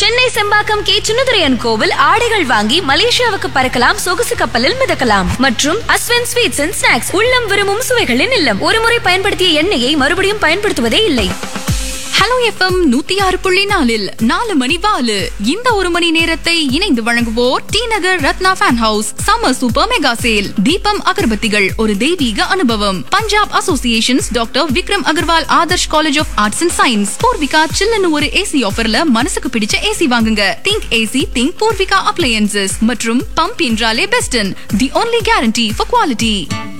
Chennai Sembakkam K சுனதுரையன் கோவில் ஆடைகள் வாங்கி மலேசியாவுக்கு பறக்கலாம் சொகுசு கப்பலில் மிதக்கலாம் மற்றும் அஸ்வன் ஸ்வீட்ஸ் அண்ட் ஸ்நாக்ஸ் உள்ளம் விரும்பும் சுவைகளின் இல்லம் ஒருமுறை பயன்படுத்திய எண்ணெயை மறுபடியும் பயன்படுத்துவதே இல்லை ஹலோ எஃப்எம் நூத்தி ஆறு புள்ளி நாலில் நாலு மணி வாலு இந்த ஒரு மணி நேரத்தை இணைந்து வழங்குவோர் T Nagar Rathna fan house summer super mega sale தீபம் அகர்பத்திகள் ஒரு தெய்வீக அனுபவம் Punjab associations doctor Vikram Agarwal Adarsh college of arts and science Poorvika சில்லுன்னு ஒரு ஏசி ஆஃபர்ல மனசுக்கு பிடிச்ச ஏசி வாங்குங்க think AC think Poorvika appliances மற்றும் பம்ப் என்றாலே பெஸ்டன் the only guarantee for quality